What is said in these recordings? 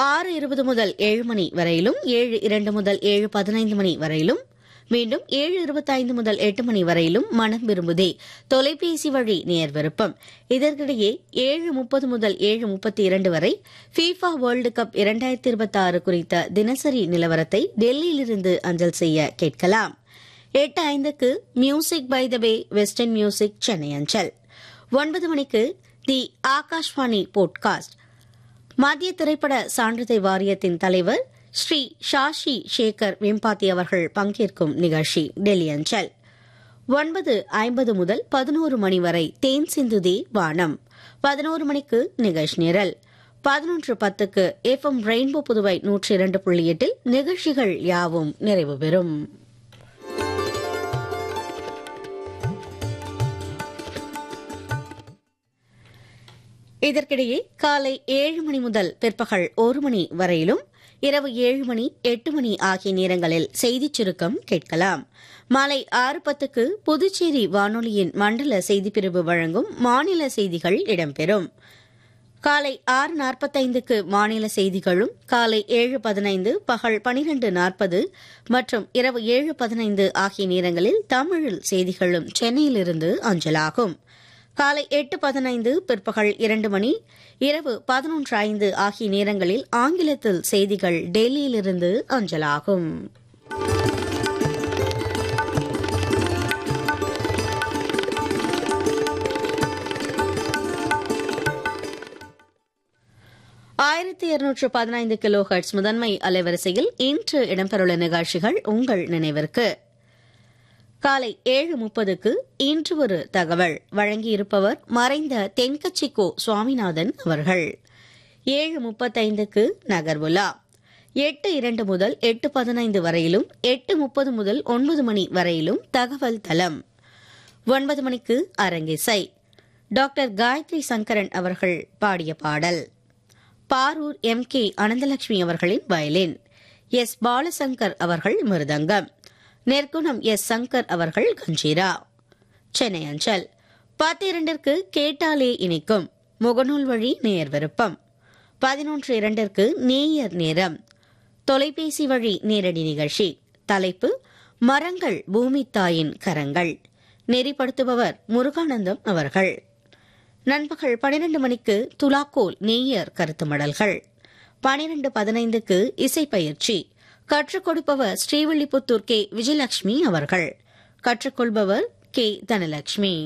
ஆறு இருபது முதல் ஏழு மணி வரையிலும் ஏழு இரண்டு முதல் ஏழு பதினைந்து மணி வரையிலும் மீண்டும் ஏழு இருபத்தைந்து முதல் எட்டு மணி வரையிலும் மனம் விரும்புதே தொலைபேசி வழி நேர் விருப்பம் இதற்கிடையே ஏழு முப்பது முதல் ஏழு முப்பத்தி இரண்டு வரை ஃபீஃபா வேர்ல்டு கப் இரண்டாயிரத்தி இருபத்தி ஆறு குறித்த தினசரி நிலவரத்தை டெல்லியிலிருந்து அஞ்சல் செய்ய கேட்கலாம் எட்டு ஐந்துக்கு music by the way western music Chennai அஞ்சல் ஒன்பது மணிக்கு தி ஆகாஷ்வாணி போட்காஸ்ட் மத்திய திரைப்பட சான்றிதழ் வாரியத்தின் தலைவர் ஸ்ரீ ஷாஷி சேகர் வெம்பாத்தி அவர்கள் பங்கேற்கும் நிகழ்ச்சி டெல்லி அஞ்சல் ஒன்பது ஐம்பது முதல் பதினோரு மணி வரை தேன் சிந்துதே வானம் பதினோரு மணிக்கு நிகழ்ச்சி நிரல் பதினொன்று பத்துக்கு எஃப் எம் ரெயின்போ புதுவை நூற்றி இரண்டு புள்ளி எட்டில் நிகழ்ச்சிகள் யாவும் நிறைவு பெறும் இதற்கிடையே காலை ஏழு மணி முதல் பிற்பகல் ஒரு மணி வரையிலும் இரவு ஏழு மணி எட்டு மணி ஆகிய நேரங்களில் செய்திச் சுருக்கம் கேட்கலாம் மாலை ஆறு பத்துக்கு புதுச்சேரி வானொலியின் மண்டல செய்திப்பிரிவு வழங்கும் மாநில செய்திகள் இடம்பெறும் காலை ஆறு நாற்பத்தைந்துக்கு மாநில செய்திகளும் காலை ஏழு பதினைந்து பகல் பனிரெண்டு நாற்பது மற்றும் இரவு ஏழு பதினைந்து ஆகிய நேரங்களில் தமிழில் செய்திகளும் சென்னையிலிருந்து அஞ்சலாகும் காலை எட்டு பதினைந்து பிற்பகல் இரண்டு மணி இரவு பதினொன்று ஐந்து ஆகிய நேரங்களில் ஆங்கிலத்தில் செய்திகள் டெல்லியிலிருந்து அஞ்சலாகும் ஆயிரத்தி இருநூற்று பதினைந்து கிலோ ஹெர்ட்ஸ் முதன்மை அலைவரிசையில் இன்று இடம்பெறவுள்ள நிகழ்ச்சிகள் உங்கள் நினைவிற்கு காலை ஏழு முப்பதுக்கு இன்று ஒரு தகவல் வழங்கியிருப்பவர் மறைந்த தென்கட்சிக்கோ சுவாமிநாதன் அவர்கள் ஏழு முப்பத்தைந்துக்கு நகர்வுலா எட்டு இரண்டு முதல் எட்டு பதினைந்து வரையிலும் எட்டு முப்பது முதல் ஒன்பது மணி வரையிலும் தகவல் தளம் ஒன்பது மணிக்கு அரங்கிசை டாக்டர் காயத்ரி சங்கரன் அவர்கள் பாடிய பாடல் பாரூர் எம் கே அனந்தலட்சுமி அவர்களின் வயலின் எஸ் பாலசங்கர் அவர்கள் மிருதங்கம் நெற்குணம் எஸ் சங்கர் அவர்கள் கஞ்சீரா சென்னை அஞ்சல் பத்து இரண்டிற்கு கேட்டாலே இனிக்கும் முகநூல் வழி நேர் விருப்பம் பதினொன்று இரண்டிற்கு நேயர் நேரம் தொலைபேசி வழி நேரடி நிகழ்ச்சி தலைப்பு மரங்கள் பூமி தாயின் கரங்கள் நெறிப்படுத்துபவர் முருகானந்தம் அவர்கள் நண்பகல் பனிரெண்டு மணிக்கு துலாக்கோல் நேயர் கருத்து மடல்கள் பனிரெண்டு பதினைந்துக்கு இசைப்பயிற்சி கற்றுக் கொடுப்பவர் ஸ்ரீவில்லிபுத்தூர் கே விஜயலட்சுமி அவர்கள் கற்றுக்கொள்பவர் கே தனலட்சுமி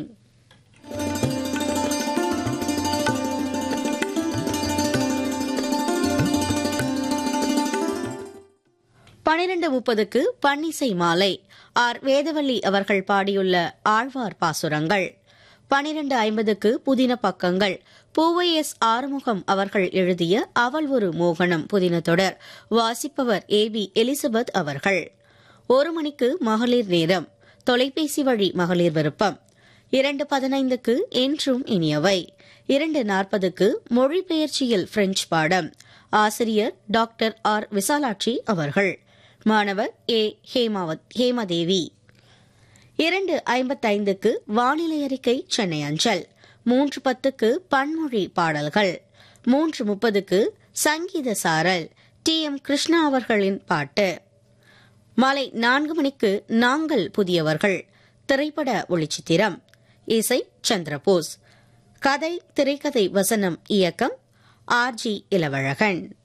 பனிரெண்டு முப்பதுக்கு பன்னிசை மாலை ஆர் வேதவள்ளி அவர்கள் பாடியுள்ள ஆழ்வார் பாசுரங்கள் பனிரெண்டு ஐம்பதுக்கு புதின பக்கங்கள் பூவை எஸ் ஆறுமுகம் அவர்கள் எழுதிய அவள் ஒரு மோகனம் புதின தொடர் வாசிப்பவர் ஏ பி எலிசபெத் அவர்கள் ஒரு மணிக்கு மகளிர் நேரம் தொலைபேசி வழி மகளிர் விருப்பம் இரண்டு பதினைந்துக்கு என்றும் இனியவை இரண்டு நாற்பதுக்கு மொழிபெயர்ச்சியில் பிரெஞ்சு பாடம் ஆசிரியர் டாக்டர் ஆர் விசாலாட்சி அவர்கள் மாணவர் ஏ ஹேமாவத் ஹேமதேவி இரண்டு ஐம்பத்தைந்துக்கு வானிலை அறிக்கை சென்னை அஞ்சல் மூன்று பத்துக்கு பன்மொழி பாடல்கள் மூன்று முப்பதுக்கு சங்கீத சாரல் டி எம் கிருஷ்ணா அவர்களின் பாட்டு மாலை நான்கு மணிக்கு நாங்கள் புதியவர்கள் திரைப்பட ஒளிச்சித்திரம் இசை சந்திரபோஸ் கதை திரைக்கதை வசனம் இயக்கம் ஆர் ஜி இளவழகன்